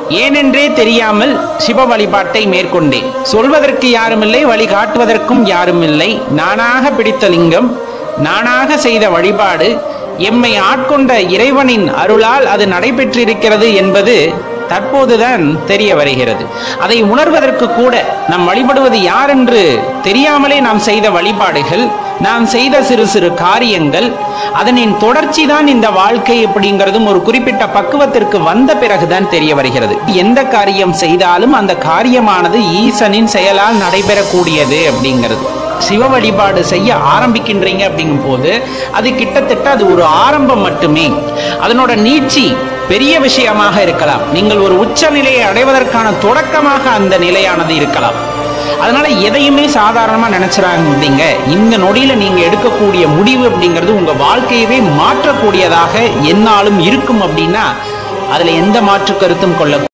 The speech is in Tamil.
ஏனென்றே தெரியாமல் சிவ வழிபாட்டை மேற்கொண்டேன் சொல்வதற்கு யாருமில்லை வழிகாட்டுவதற்கும் யாருமில்லை நானாக பிடித்த லிங்கம் நானாக செய்த வழிபாடு எம்மை ஆட்கொண்ட இறைவனின் அருளால் அது நடைபெற்றிருக்கிறது என்பது தற்போதுதான் தெரிய வருகிறது அதை உணர்வதற்கு கூட நாம் வழிபடுவது யார் என்று தெரியாமலே நாம் செய்த வழிபாடுகள் நாம் செய்த சிறு சிறு காரியங்கள் அதனின் தொடர்ச்சி தான் இந்த வாழ்க்கை அப்படிங்கிறதும் ஒரு குறிப்பிட்ட பக்குவத்திற்கு வந்த பிறகுதான் தெரிய வருகிறது எந்த காரியம் செய்தாலும் அந்த காரியமானது ஈசனின் செயலால் நடைபெறக்கூடியது அப்படிங்கிறது சிவ வழிபாடு செய்ய ஆரம்பிக்கின்றீங்க அப்படிங்கும் போது அது கிட்டத்தட்ட அது ஒரு ஆரம்பம் மட்டுமே அதனோட நீட்சி பெரிய விஷயமாக இருக்கலாம் நீங்கள் ஒரு உச்ச நிலையை அடைவதற்கான தொடக்கமாக அந்த நிலையானது இருக்கலாம் அதனால எதையுமே சாதாரணமா நினைச்சிடாதீங்க இந்த நொடியில நீங்க எடுக்கக்கூடிய முடிவு அப்படிங்கிறது உங்க வாழ்க்கையவே மாற்றக்கூடியதாக என்னாலும் இருக்கும் அப்படின்னா அதுல எந்த மாற்று கருத்தும் கொள்ள